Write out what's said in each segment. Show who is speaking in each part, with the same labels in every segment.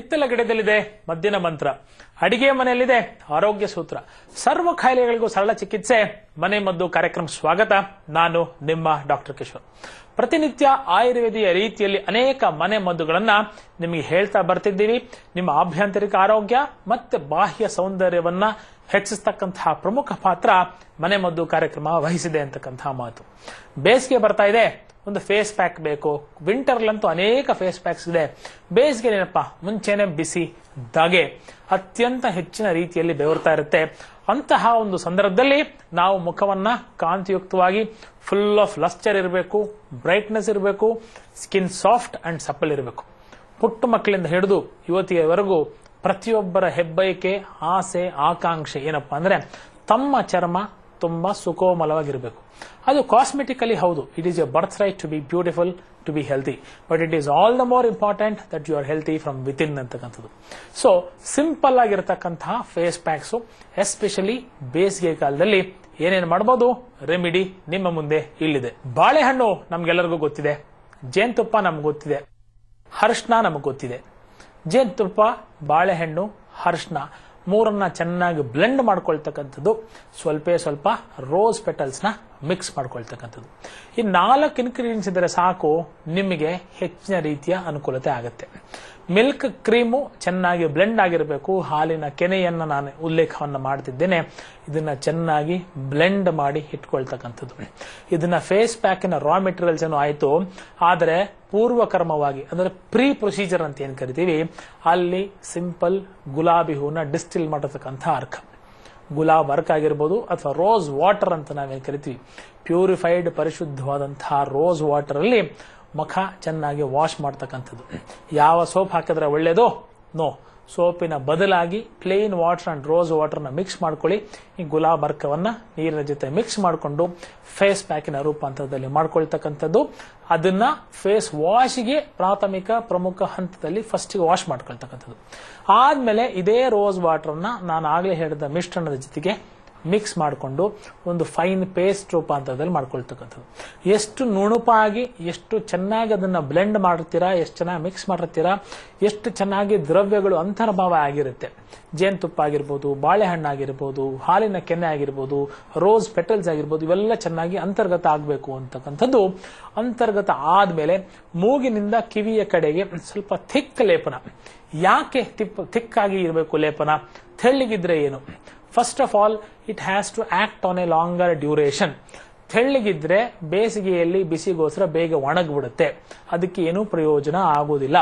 Speaker 1: ಹಿತ್ತಲ ಗಿಡದಲ್ಲಿದೆ ಮದ್ದಿನ ಮಂತ್ರ ಅಡಿಗೆ ಮನೆಯಲ್ಲಿದೆ ಆರೋಗ್ಯ ಸೂತ್ರ ಸರ್ವ ಕಾಯಿಲೆಗಳಿಗೂ ಸರಳ ಚಿಕಿತ್ಸೆ ಮನೆ ಮದ್ದು ಕಾರ್ಯಕ್ರಮ ಸ್ವಾಗತ ನಾನು ನಿಮ್ಮ ಡಾಕ್ಟರ್ ಕಿಶೋರ್ ಪ್ರತಿನಿತ್ಯ ಆಯುರ್ವೇದಿಯ ರೀತಿಯಲ್ಲಿ ಅನೇಕ ಮನೆ ಮದ್ದುಗಳನ್ನ ನಿಮಗೆ ಹೇಳ್ತಾ ಬರ್ತಿದ್ದೀವಿ ನಿಮ್ಮ ಆಭ್ಯಂತರಿಕ ಆರೋಗ್ಯ ಮತ್ತೆ ಬಾಹ್ಯ ಸೌಂದರ್ಯವನ್ನ ಹೆಚ್ಚಿಸ್ತಕ್ಕಂತಹ ಪ್ರಮುಖ ಪಾತ್ರ ಮನೆ ಮದ್ದು ಕಾರ್ಯಕ್ರಮ ವಹಿಸಿದೆ ಅಂತಕ್ಕಂತಹ ಮಾತು ಬೇಸಿಗೆ ಬರ್ತಾ ಇದೆ ಒಂದು ಫೇಸ್ ಪ್ಯಾಕ್ ಬೇಕು ವಿಂಟರ್ಲಂತೂ ಅನೇಕ ಫೇಸ್ ಪ್ಯಾಕ್ಸ್ ಇದೆ ಬೇಸಿಗೆ ಏನಪ್ಪ ಮುಂಚೆನೆ ಬಿಸಿ ದಾಗೆ ಅತ್ಯಂತ ಹೆಚ್ಚಿನ ರೀತಿಯಲ್ಲಿ ಬೆವರ್ತಾ ಇರುತ್ತೆ ಅಂತಹ ಒಂದು ಸಂದರ್ಭದಲ್ಲಿ ನಾವು ಮುಖವನ್ನ ಕಾಂತಿಯುಕ್ತವಾಗಿ ಫುಲ್ ಆಫ್ ಲಸ್ಚರ್ ಇರಬೇಕು ಬ್ರೈಟ್ನೆಸ್ ಇರಬೇಕು ಸ್ಕಿನ್ ಸಾಫ್ಟ್ ಅಂಡ್ ಸಪ್ಪಲ್ ಇರಬೇಕು ಪುಟ್ಟ ಮಕ್ಕಳಿಂದ ಹಿಡಿದು ಯುವತಿಯವರೆಗೂ ಪ್ರತಿಯೊಬ್ಬರ ಹೆಬ್ಬಯಕೆ ಆಸೆ ಆಕಾಂಕ್ಷೆ ಏನಪ್ಪಾ ಅಂದ್ರೆ ತಮ್ಮ ಚರ್ಮ ತುಂಬಾ ಸುಕೋಮಲವಾಗಿರಬೇಕು ಅದು ಕಾಸ್ಮೆಟಿಕಲಿ ಹೌದು it is your birth right to be beautiful to be healthy but it is all the more important that you are healthy from within ಅಂತಕ್ಕಂಥದ್ದು ಸೊ ಸಿಂಪಲ್ ಆಗಿರತಕ್ಕಂತಹ ಫೇಸ್ ಪ್ಯಾಕ್ಸ್ ಎಸ್ಪೆಷಲಿ ಬೇಸಿಗೆ ಕಾಲದಲ್ಲಿ ಏನೇನು ಮಾಡಬಹುದು ರೆಮಿಡಿ ನಿಮ್ಮ ಮುಂದೆ ಇಲ್ಲಿದೆ ಬಾಳೆಹಣ್ಣು ನಮ್ಗೆಲ್ಲರಿಗೂ ಗೊತ್ತಿದೆ ಜೇನುತುಪ್ಪ ನಮ್ಗೆ ಗೊತ್ತಿದೆ ಹರ್ಷಣ ನಮಗೆ ಗೊತ್ತಿದೆ ಜೇನುತುಪ್ಪ ಬಾಳೆಹಣ್ಣು ಹರ್ಷಣ ಮೂರನ್ನ ಚೆನ್ನಾಗಿ ಬ್ಲೆಂಡ್ ಮಾಡ್ಕೊಳ್ತಕ್ಕಂಥದ್ದು ಸ್ವಲ್ಪ ಸ್ವಲ್ಪ ರೋಸ್ ಪೆಟಲ್ಸ್ನ ಮಿಕ್ಸ್ ಮಾಡ್ಕೊಳ್ತಕ್ಕಂಥದ್ದು ಈ ನಾಲ್ಕು ಇನ್ಗ್ರೀಡಿಯೆಂಟ್ಸ್ ಇದ್ದರೆ ಸಾಕು ನಿಮಗೆ ಹೆಚ್ಚಿನ ರೀತಿಯ ಅನುಕೂಲತೆ ಆಗುತ್ತೆ ಮಿಲ್ಕ್ ಕ್ರೀಮು ಚೆನ್ನಾಗಿ ಬ್ಲೆಂಡ್ ಆಗಿರಬೇಕು ಹಾಲಿನ ಕೆನೆಯನ್ನು ನಾನು ಉಲ್ಲೇಖವನ್ನು ಮಾಡ್ತಿದ್ದೇನೆ ಇದನ್ನ ಚೆನ್ನಾಗಿ ಬ್ಲೆಂಡ್ ಮಾಡಿ ಇಟ್ಕೊಳ್ತಕ್ಕಂಥದ್ದು ಇದನ್ನ ಫೇಸ್ ಪ್ಯಾಕಿನ ರಾ ಮೆಟೀರಿಯಲ್ಸ್ ಏನೋ ಆಯಿತು ಆದರೆ ಪೂರ್ವಕರ್ಮವಾಗಿ ಅಂದ್ರೆ ಪ್ರೀ ಪ್ರೊಸೀಜರ್ ಅಂತ ಏನ್ ಕರಿತೀವಿ ಅಲ್ಲಿ ಸಿಂಪಲ್ ಗುಲಾಬಿ ಹೂನ ಡಿಸ್ಟಿಲ್ ಮಾಡತಕ್ಕಂಥ ಅರ್ಕ ಗುಲಾಬ್ ಅರ್ಕ್ ಆಗಿರ್ಬೋದು ಅಥವಾ ರೋಸ್ ವಾಟರ್ ಅಂತ ನಾವೇನು ಕರಿತೀವಿ ಪ್ಯೂರಿಫೈಡ್ ಪರಿಶುದ್ಧವಾದಂತಹ ರೋಸ್ ವಾಟರ್ ಅಲ್ಲಿ ಮುಖ ಚೆನ್ನಾಗಿ ವಾಶ್ ಮಾಡ್ತಕ್ಕಂಥದ್ದು ಯಾವ ಸೋಪ್ ಹಾಕಿದ್ರೆ ಒಳ್ಳೇದೋ ನೋ ಸೋಪಿನ ಬದಲಾಗಿ ಪ್ಲೇನ್ ವಾಟರ್ ಅಂಡ್ ರೋಸ್ ವಾಟರ್ನ ಮಿಕ್ಸ್ ಮಾಡ್ಕೊಳ್ಳಿ ಈ ಗುಲಾಬ್ ಅರ್ಕವನ್ನ ನೀರಿನ ಜೊತೆ ಮಿಕ್ಸ್ ಮಾಡಿಕೊಂಡು ಫೇಸ್ ಪ್ಯಾಕಿನ ರೂಪಾಂತರದಲ್ಲಿ ಮಾಡ್ಕೊಳ್ತಕ್ಕಂಥದ್ದು ಅದನ್ನ ಫೇಸ್ ವಾಶ್ಗೆ ಪ್ರಾಥಮಿಕ ಪ್ರಮುಖ ಹಂತದಲ್ಲಿ ಫಸ್ಟ್ಗೆ ವಾಶ್ ಮಾಡ್ಕೊಳ್ತಕ್ಕಂಥದ್ದು ಆದ್ಮೇಲೆ ಇದೇ ರೋಸ್ ವಾಟರ್ನ ನಾನು ಆಗಲೇ ಹೇಳಿದ ಮಿಶ್ರಣದ ಜೊತೆಗೆ ಮಿಕ್ಸ್ ಮಾಡಿಕೊಂಡು ಒಂದು ಫೈನ್ ಪೇಸ್ಟ್ ರೂಪಾಂತರದಲ್ಲಿ ಮಾಡ್ಕೊಳ್ತಕ್ಕಂಥದ್ದು ಎಷ್ಟು ನುಣುಪಾಗಿ ಎಷ್ಟು ಚೆನ್ನಾಗಿ ಅದನ್ನ ಬ್ಲೆಂಡ್ ಮಾಡಿರ್ತೀರಾ ಎಷ್ಟು ಚೆನ್ನಾಗಿ ಮಿಕ್ಸ್ ಮಾಡಿರ್ತೀರಾ ಎಷ್ಟು ಚೆನ್ನಾಗಿ ದ್ರವ್ಯಗಳು ಅಂತರ್ಭಾವ ಆಗಿರುತ್ತೆ ಜೇನುತುಪ್ಪ ಆಗಿರ್ಬೋದು ಬಾಳೆಹಣ್ಣು ಆಗಿರ್ಬೋದು ಹಾಲಿನ ಕೆನೆ ಆಗಿರ್ಬೋದು ರೋಸ್ ಪೆಟಲ್ಸ್ ಆಗಿರ್ಬೋದು ಇವೆಲ್ಲ ಚೆನ್ನಾಗಿ ಅಂತರ್ಗತ ಆಗಬೇಕು ಅಂತಕ್ಕಂಥದ್ದು ಅಂತರ್ಗತ ಆದ್ಮೇಲೆ ಮೂಗಿನಿಂದ ಕಿವಿಯ ಕಡೆಗೆ ಸ್ವಲ್ಪ ಥಿಕ್ ಲೇಪನ ಯಾಕೆ ತಿಪ್ ಥಿಕ್ಕಾಗಿ ಇರಬೇಕು ಲೇಪನ ತೆಳ್ಳಗಿದ್ರೆ ಏನು first of all it has to act on a longer duration ತೆಳ್ಳಗಿದ್ರೆ ಬೇಸಿಗೆಯಲ್ಲಿ ಬಿಸಿಗೋಸ್ಕರ ಬೇಗ ಒಣಗ್ಬಿಡುತ್ತೆ ಅದಕ್ಕೆ ಏನೂ ಪ್ರಯೋಜನ ಆಗುವುದಿಲ್ಲ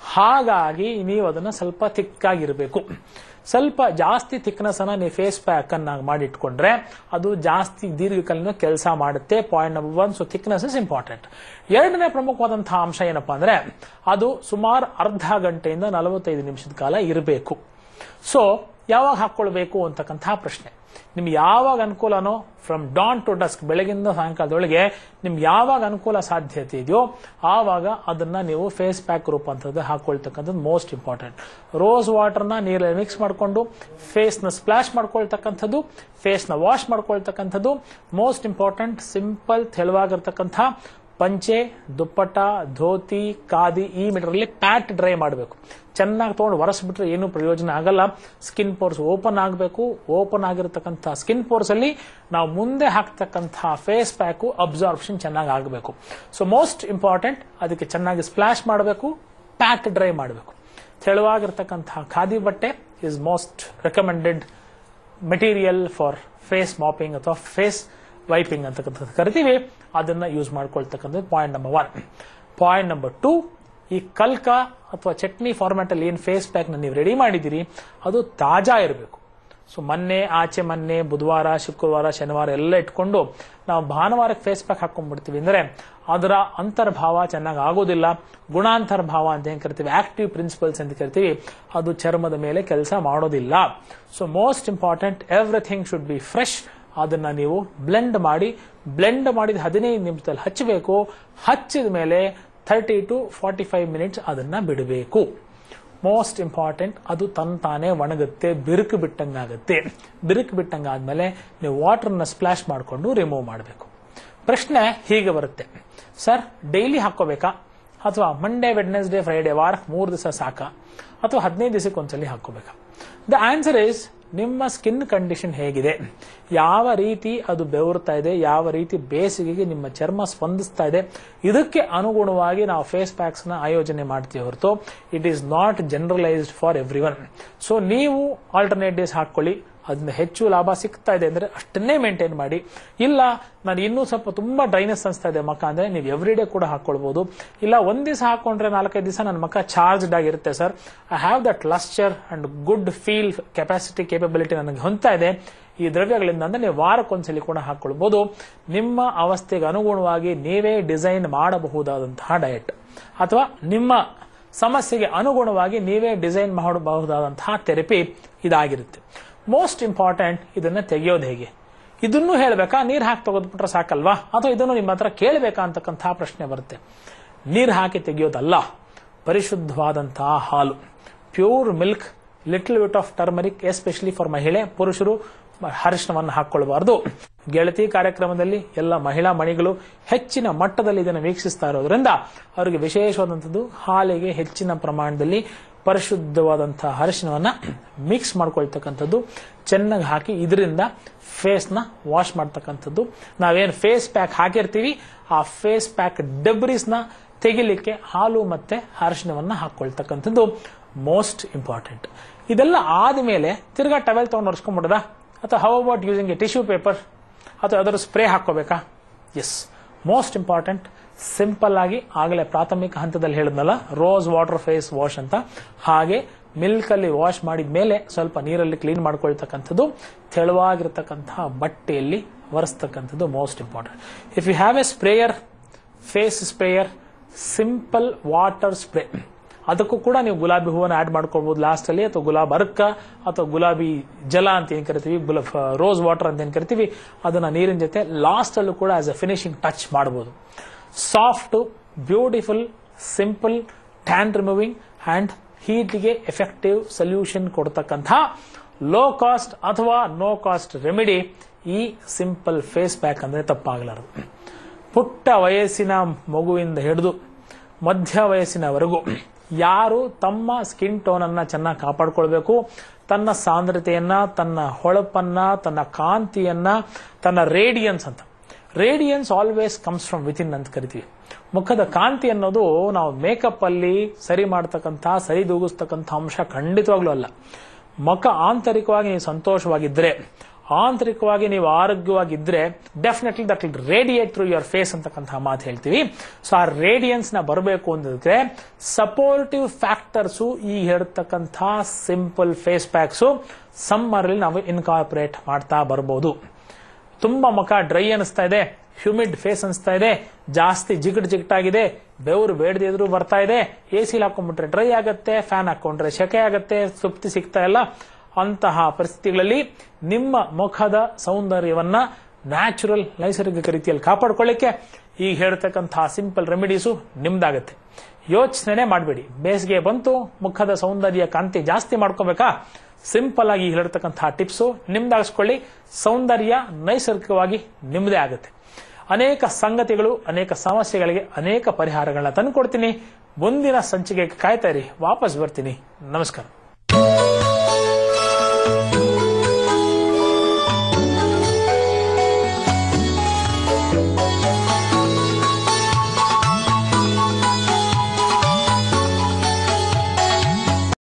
Speaker 1: ಹಾಗಾಗಿ ನೀವು ಅದನ್ನ ಸ್ವಲ್ಪ ಥಿಕ್ಕಾಗಿರಬೇಕು ಸ್ವಲ್ಪ ಜಾಸ್ತಿ ಥಿಕ್ನೆಸ್ ಅನ್ನ ನೀವು ಫೇಸ್ ಪ್ಯಾಕ್ ಅನ್ನ ಮಾಡಿಟ್ಕೊಂಡ್ರೆ ಅದು ಜಾಸ್ತಿ ದೀರ್ಘಕಾಲೀನ ಕೆಲಸ ಮಾಡುತ್ತೆ point number one so thickness is important ಎರಡನೇ ಪ್ರಮುಖವಾದಂತಹ ಅಂಶ ಏನಪ್ಪಾ ಅಂದ್ರೆ ಅದು ಸುಮಾರು ಅರ್ಧ ಗಂಟೆಯಿಂದ ನಲವತ್ತೈದು ನಿಮಿಷದ ಕಾಲ ಇರಬೇಕು ಸೊ ಯಾವಾಗ ಹಾಕೊಳ್ಬೇಕು ಅಂತಕ್ಕಂತಹ ಪ್ರಶ್ನೆ ನಿಮ್ಗೆ ಯಾವಾಗ ಅನುಕೂಲನೋ ಫ್ರಮ್ ಡಾನ್ ಟು ಡಸ್ಕ್ ಬೆಳಗಿಂದ ಸಾಯಂಕಾಲದೊಳಗೆ ನಿಮ್ಗೆ ಯಾವಾಗ ಅನುಕೂಲ ಸಾಧ್ಯತೆ ಇದೆಯೋ ಆವಾಗ ಅದನ್ನ ನೀವು ಫೇಸ್ ಪ್ಯಾಕ್ ರೂಪಾಂತರದಲ್ಲಿ ಹಾಕೊಳ್ತಕ್ಕಂಥದ್ದು ಮೋಸ್ಟ್ ಇಂಪಾರ್ಟೆಂಟ್ ರೋಸ್ ವಾಟರ್ನ ನೀರಲ್ಲಿ ಮಿಕ್ಸ್ ಮಾಡಿಕೊಂಡು ಫೇಸ್ನ ಸ್ಪ್ಲಾಶ್ ಮಾಡ್ಕೊಳ್ತಕ್ಕಂಥದ್ದು ಫೇಸ್ನ ವಾಶ್ ಮಾಡ್ಕೊಳ್ತಕ್ಕಂಥದ್ದು ಮೋಸ್ಟ್ ಇಂಪಾರ್ಟೆಂಟ್ ಸಿಂಪಲ್ ತೆಳುವಾಗಿರ್ತಕ್ಕಂಥ ಪಂಚೆ ದುಪ್ಪಟ್ಟ ಧೋತಿ ಖಾದಿ ಈ ಮೆಟೀರಿಯಲ್ ಪ್ಯಾಟ್ ಡ್ರೈ ಮಾಡಬೇಕು ಚೆನ್ನಾಗಿ ತೊಗೊಂಡು ಒರೆಸ್ಬಿಟ್ರೆ ಏನು ಪ್ರಯೋಜನ ಆಗಲ್ಲ ಸ್ಕಿನ್ ಪೋರ್ಸ್ ಓಪನ್ ಆಗಬೇಕು ಓಪನ್ ಆಗಿರತಕ್ಕಂಥ ಸ್ಕಿನ್ ಪೋರ್ಸ್ ಅಲ್ಲಿ ನಾವು ಮುಂದೆ ಹಾಕ್ತಕ್ಕಂಥ ಫೇಸ್ ಪ್ಯಾಕು ಅಬ್ಸಾರ್ಪ್ಷನ್ ಚೆನ್ನಾಗಿ ಆಗಬೇಕು ಸೊ ಮೋಸ್ಟ್ ಇಂಪಾರ್ಟೆಂಟ್ ಅದಕ್ಕೆ ಚೆನ್ನಾಗಿ ಸ್ಪ್ಲಾಶ್ ಮಾಡಬೇಕು ಪ್ಯಾಟ್ ಡ್ರೈ ಮಾಡಬೇಕು ತೆಳುವಾಗಿರ್ತಕ್ಕಂತಹ ಖಾದಿ ಬಟ್ಟೆ is most recommended material for face mopping ಅಥವಾ ಫೇಸ್ ವೈಪಿಂಗ್ ಅಂತಕ್ಕಂಥದ್ದು ಕರಿತೀವಿ ಅದನ್ನ ಯೂಸ್ ಮಾಡ್ಕೊಳ್ತಕ್ಕಂಥದ್ದು point number one point number two ಈ ಕಲ್ಕ ಅಥವಾ ಚಟ್ನಿ ಫಾರ್ಮ್ಯಾಟ್ ಅಲ್ಲಿ ಏನು ಫೇಸ್ ಪ್ಯಾಕ್ ನೀವು ರೆಡಿ ಮಾಡಿದ್ದೀರಿ ಅದು ತಾಜಾ ಇರಬೇಕು ಸೊ ಮೊನ್ನೆ ಆಚೆ ಮೊನ್ನೆ ಬುಧವಾರ ಶುಕ್ರವಾರ ಶನಿವಾರ ಎಲ್ಲ ಇಟ್ಕೊಂಡು ನಾವು ಭಾನುವಾರಕ್ಕೆ ಫೇಸ್ ಪ್ಯಾಕ್ ಹಾಕೊಂಡ್ಬಿಡ್ತೀವಿ ಅಂದ್ರೆ ಅದರ ಅಂತರ್ಭಾವ ಚೆನ್ನಾಗಿ ಆಗೋದಿಲ್ಲ ಗುಣಾಂತರ್ಭಾವ ಅಂತ ಏನ್ ಕರಿತೀವಿ ಆಕ್ಟಿವ್ ಪ್ರಿನ್ಸಿಪಲ್ಸ್ ಅಂತ ಕರಿತೀವಿ ಅದು ಚರ್ಮದ ಮೇಲೆ ಕೆಲಸ ಮಾಡೋದಿಲ್ಲ so most important everything should be fresh ಅದನ್ನ ನೀವು ಬ್ಲೆಂಡ್ ಮಾಡಿ ಬ್ಲೆಂಡ್ ಮಾಡಿದ ಹದಿನೈದು ನಿಮಿಷದಲ್ಲಿ ಹಚ್ಚಬೇಕು ಹಚ್ಚಿದ ಮೇಲೆ thirty to forty five minutes ಅದನ್ನ ಬಿಡಬೇಕು ಮೋಸ್ಟ್ ಇಂಪಾರ್ಟೆಂಟ್ ಅದು ತನ್ ತಾನೇ ಒಣಗುತ್ತೆ ಬಿರುಕು ಬಿಟ್ಟಂಗಾಗುತ್ತೆ ಬಿರುಕು ಬಿಟ್ಟಂಗಾದ್ಮೇಲೆ ನೀವು ವಾಟರ್ನ ಸ್ಪ್ಲಾಶ್ ಮಾಡಿಕೊಂಡು ರಿಮೂವ್ ಮಾಡಬೇಕು ಪ್ರಶ್ನೆ ಹೀಗೆ ಬರುತ್ತೆ ಸರ್ ಡೈಲಿ ಹಾಕೋಬೇಕಾ ಅಥವಾ ಮಂಡೇ ವೆಡ್ನೆಸ್ಡೇ ಫ್ರೈಡೇ ವಾರಕ್ಕೆ ಮೂರು ದಿವಸ ಸಾಕ ಅಥವಾ ಹದಿನೈದು ದಿವಸಕ್ಕೆ ಒಂದ್ಸಲಿ ಹಾಕೋಬೇಕಾ ದ ಆನ್ಸರ್ ಇಸ್ ನಿಮ್ಮ ಸ್ಕಿನ್ ಕಂಡೀಷನ್ ಹೇಗಿದೆ ಯಾವ ರೀತಿ ಅದು ಬೆವರ್ತಾ ಇದೆ ಯಾವ ರೀತಿ ಬೇಸಿಗೆಗೆ ನಿಮ್ಮ ಚರ್ಮ ಸ್ಪಂದಿಸ್ತಾ ಇದೆ ಇದಕ್ಕೆ ಅನುಗುಣವಾಗಿ ನಾವು ಫೇಸ್ ಪ್ಯಾಕ್ಸ್ ನ ಆಯೋಜನೆ ಮಾಡ್ತೀವಿ ಹೊರತು it is not generalized for everyone so ನೀವು ಆಲ್ಟರ್ನೇಟ್ ಡೇಸ್ ಹಾಕೊಳ್ಳಿ ಅದನ್ನ ಹೆಚ್ಚು ಲಾಭ ಸಿಗ್ತಾ ಇದೆ ಅಂದ್ರೆ ಅಷ್ಟನ್ನೇ ಮೇಂಟೈನ್ ಮಾಡಿ ಇಲ್ಲ ನಾನು ಇನ್ನೂ ಸ್ವಲ್ಪ ತುಂಬಾ ಡ್ರೈನೆಸ್ ಅನಿಸ್ತಾ ಇದೆ ಮಕ್ಕ ಅಂದ್ರೆ ನೀವು ಎವ್ರಿ ಡೇ ಕೂಡ ಹಾಕೊಳ್ಬಹುದು ಇಲ್ಲ ಒಂದ್ ದಿವಸ ಹಾಕೊಂಡ್ರೆ ನಾಲ್ಕೈದು ದಿವಸ ನನ್ನ ಮಕ್ಕ ಚಾರ್ಜ್ಡ್ ಆಗಿರುತ್ತೆ sir I have that lustre and good feel capacity capability ನನಗೆ ಹೊಂದ್ತಾ ಇದೆ ಈ ದ್ರವ್ಯಗಳಿಂದ ಅಂದ್ರೆ ನೀವು ವಾರಕ್ಕೊಂದ್ಸಲಿ ಕೂಡ ಹಾಕೊಳ್ಬಹುದು ನಿಮ್ಮ ಅವಸ್ಥೆಗೆ ಅನುಗುಣವಾಗಿ ನೀವೇ ಡಿಸೈನ್ ಮಾಡಬಹುದಾದಂತಹ ಡಯಟ್ ಅಥವಾ ನಿಮ್ಮ ಸಮಸ್ಯೆಗೆ ಅನುಗುಣವಾಗಿ ನೀವೇ ಡಿಸೈನ್ ಮಾಡಬಹುದಾದಂತಹ ಥೆರಪಿ ಇದಾಗಿರುತ್ತೆ ಮೋಸ್ಟ್ ಇಂಪಾರ್ಟೆಂಟ್ ಇದನ್ನ ತೆಗೆಯೋದು ಹೇಗೆ ಇದನ್ನು ಹೇಳಬೇಕಾ ನೀರ್ ಹಾಕಿ ತೆಗೆದ್ಬಿಟ್ರೆ ಸಾಕಲ್ವಾ ಅಥವಾ ಇದನ್ನು ನಿಮ್ಮ ಹತ್ರ ಕೇಳಬೇಕಾ ಅಂತಕ್ಕಂತಹ ಪ್ರಶ್ನೆ ಬರುತ್ತೆ ನೀರ್ ಹಾಕಿ ತೆಗೆಯೋದಲ್ಲ ಪರಿಶುದ್ಧವಾದಂತಹ ಹಾಲು pure milk little bit of turmeric especially for ಮಹಿಳೆ ಪುರುಷರು ಅರಿಶಿನವನ್ನು ಹಾಕೊಳ್ಬಾರ್ದು ಗೆಳತಿ ಕಾರ್ಯಕ್ರಮದಲ್ಲಿ ಎಲ್ಲ ಮಹಿಳಾ ಮಣಿಗಳು ಹೆಚ್ಚಿನ ಮಟ್ಟದಲ್ಲಿ ಇದನ್ನು ವೀಕ್ಷಿಸ್ತಾ ಇರೋದ್ರಿಂದ ಅವರಿಗೆ ವಿಶೇಷವಾದಂಥದ್ದು ಹಾಲಿಗೆ ಹೆಚ್ಚಿನ ಪ್ರಮಾಣದಲ್ಲಿ ಪರಿಶುದ್ಧವಾದಂತಹ ಅರಿಶಿನವನ್ನ ಮಿಕ್ಸ್ ಮಾಡ್ಕೊಳ್ತಕ್ಕಂಥದ್ದು ಚೆನ್ನಾಗಿ ಹಾಕಿ ಇದರಿಂದ ಫೇಸ್ನ ವಾಶ್ ಮಾಡ್ತಕ್ಕಂಥದ್ದು ನಾವೇನು ಫೇಸ್ ಪ್ಯಾಕ್ ಹಾಕಿರ್ತೀವಿ ಆ ಫೇಸ್ ಪ್ಯಾಕ್ ನ ತೆಗಿಲಿಕ್ಕೆ ಹಾಲು ಮತ್ತೆ ಅರಿಶಿನವನ್ನ ಹಾಕೊಳ್ತಕ್ಕಂಥದ್ದು ಮೋಸ್ಟ್ ಇಂಪಾರ್ಟೆಂಟ್ ಇದೆಲ್ಲ ಆದ್ಮೇಲೆ ತಿರ್ಗಾ ಟವೆಲ್ ತಗೊಂಡು ಒರೆಸ್ಕೊಂಡ್ಬಿಡದ ಅಥವಾ how about using a tissue paper ಅಥವಾ ಯಾವ್ದಾದ್ರು ಸ್ಪ್ರೇ ಹಾಕೋಬೇಕಾ ಎಸ್ ಮೋಸ್ಟ್ ಇಂಪಾರ್ಟೆಂಟ್ ಸಿಂಪಲ್ ಆಗಿ ಆಗಲೇ ಪ್ರಾಥಮಿಕ ಹಂತದಲ್ಲಿ ಹೇಳಿದ್ನಲ್ಲ ರೋಸ್ ವಾಟರ್ ಫೇಸ್ ವಾಶ್ ಅಂತ ಹಾಗೆ ಮಿಲ್ಕ್ ಅಲ್ಲಿ ವಾಶ್ ಮಾಡಿದ ಮೇಲೆ ಸ್ವಲ್ಪ ನೀರಲ್ಲಿ ಕ್ಲೀನ್ ಮಾಡ್ಕೊಳ್ತಕ್ಕಂಥದ್ದು ತೆಳುವಾಗಿರ್ತಕ್ಕಂತಹ ಬಟ್ಟೆಯಲ್ಲಿ ಒರೆಸ್ತಕ್ಕಂಥದ್ದು most important if you have a sprayer face sprayer simple water spray ಅದಕ್ಕೂ ಕೂಡ ನೀವು ಗುಲಾಬಿ ಹೂವನ್ನು ಆಡ್ ಮಾಡ್ಕೊಳ್ಬಹುದು ಲಾಸ್ಟ್ ಅಲ್ಲಿ ಅಥವಾ ಗುಲಾಬ್ ಅರ್ಕ ಅಥವಾ ಗುಲಾಬಿ ಜಲ ಅಂತ ಏನ್ ಕರಿತೀವಿ ರೋಸ್ ವಾಟರ್ ಅಂತ ಏನ್ ಕರಿತೀವಿ ಅದನ್ನ ನೀರಿನ ಜೊತೆ ಲಾಸ್ಟ್ ಅಲ್ಲೂ ಕೂಡ ಆಸ್ ಅ ಫಿನಿಶಿಂಗ್ ಟಚ್ ಮಾಡಬಹುದು soft beautiful simple tan removing and ಹೀಟ್ಗೆ ಎಫೆಕ್ಟಿವ್ ಸೊಲ್ಯೂಷನ್ ಕೊಡ್ತಕ್ಕಂಥ ಲೋ ಕಾಸ್ಟ್ ಅಥವಾ ನೋ ಕಾಸ್ಟ್ ರೆಮಿಡಿ ಈ ಸಿಂಪಲ್ ಫೇಸ್ ಪ್ಯಾಕ್ ಅಂದ್ರೆ ತಪ್ಪಾಗಲಾರದು ಪುಟ್ಟ ವಯಸ್ಸಿನ ಮಗುವಿಂದ ಹಿಡಿದು ಮಧ್ಯ ವಯಸ್ಸಿನವರೆಗೂ ಯಾರು ತಮ್ಮ ಸ್ಕಿನ್ ಟೋನ್ ಅನ್ನ ಚೆನ್ನಾಗಿ ಕಾಪಾಡ್ಕೊಳ್ಬೇಕು ತನ್ನ ಸಾಂದ್ರತೆಯನ್ನ ತನ್ನ ಹೊಳಪನ್ನ ತನ್ನ ಕಾಂತಿಯನ್ನ ತನ್ನ ರೇಡಿಯನ್ಸ್ ಅಂತ radiance always comes from within ಅಂತ ಕರಿತೀವಿ ಮುಖದ ಕಾಂತಿ ಅನ್ನೋದು ನಾವು ಮೇಕಪ್ ಅಲ್ಲಿ ಸರಿ ಮಾಡ್ತಕ್ಕಂಥ ಸರಿ ದೂಗಿಸ್ತಕ್ಕಂಥ ಅಂಶ ಖಂಡಿತವಾಗ್ಲೂ ಅಲ್ಲ ಮುಖ ಆಂತರಿಕವಾಗಿ ನೀವು ಸಂತೋಷವಾಗಿದ್ರೆ ಆಂತರಿಕವಾಗಿ ನೀವು ಆರೋಗ್ಯವಾಗಿದ್ರೆ definitely that will radiate through your face ಅಂತಕ್ಕಂತಹ ಮಾತು ಹೇಳ್ತೀವಿ ಸೊ ಆ ರೇಡಿಯನ್ಸ್ ನ ಬರಬೇಕು ಅಂದಿದ್ರೆ ಸಪೋರ್ಟಿವ್ ಫ್ಯಾಕ್ಟರ್ಸು ಈ ಹೇಳ್ತಕ್ಕಂಥ ಸಿಂಪಲ್ ಫೇಸ್ ಪ್ಯಾಕ್ಸು ಸಮ್ಮರ್ ಅಲ್ಲಿ ನಾವು ಇನ್ಕಾರ್ಪೊರೇಟ್ ಮಾಡ್ತಾ ಬರಬಹುದು ತುಂಬಾ ಮುಖ ಡ್ರೈ ಅನಿಸ್ತಾ ಇದೆ ಹ್ಯೂಮಿಡ್ ಫೇಸ್ ಅನಿಸ್ತಾ ಇದೆ ಜಾಸ್ತಿ ಜಿಗಟ್ ಜಿಗಟಾಗಿದೆ ಬೆವರು ಬೇಡದಿದ್ರು ಬರ್ತಾ ಇದೆ ಎ ಸಿಲ್ ಹಾಕೊಂಡ್ಬಿಟ್ರೆ ಡ್ರೈ ಆಗತ್ತೆ ಫ್ಯಾನ್ ಹಾಕೊಂಡ್ರೆ ಶೆಕೆ ಆಗತ್ತೆ ತೃಪ್ತಿ ಸಿಗ್ತಾ ಇಲ್ಲ ಅಂತಹ ಪರಿಸ್ಥಿತಿಗಳಲ್ಲಿ ನಿಮ್ಮ ಮುಖದ ಸೌಂದರ್ಯವನ್ನ ನ್ಯಾಚುರಲ್ ನೈಸರ್ಗಿಕ ರೀತಿಯಲ್ಲಿ ಕಾಪಾಡ್ಕೊಳ್ಳಿಕ್ಕೆ ಈಗ ಹೇಳ್ತಕ್ಕಂತಹ ಸಿಂಪಲ್ ರೆಮಿಡೀಸು ನಿಮ್ದಾಗತ್ತೆ ಯೋಚನೆ ಮಾಡಬೇಡಿ ಬೇಸಿಗೆ ಬಂತು ಮುಖದ ಸೌಂದರ್ಯ ಕಾಂತಿ ಜಾಸ್ತಿ ಮಾಡ್ಕೋಬೇಕಾ ಸಿಂಪಲ್ ಆಗಿ ಹೇಳಿರ್ತಕ್ಕಂತಹ ಟಿಪ್ಸು ನಿಮ್ದಾಗಿಸ್ಕೊಳ್ಳಿ ಸೌಂದರ್ಯ ನೈಸರ್ಗಿಕವಾಗಿ ನಿಮ್ಮದೇ ಆಗುತ್ತೆ ಅನೇಕ ಸಂಗತಿಗಳು ಅನೇಕ ಸಮಸ್ಯೆಗಳಿಗೆ ಅನೇಕ ಪರಿಹಾರಗಳನ್ನ ತಂದುಕೊಡ್ತೀನಿ ಮುಂದಿನ ಸಂಚಿಕೆಗೆ ಕಾಯ್ತಾ ಇರಿ ವಾಪಸ್ ಬರ್ತೀನಿ ನಮಸ್ಕಾರ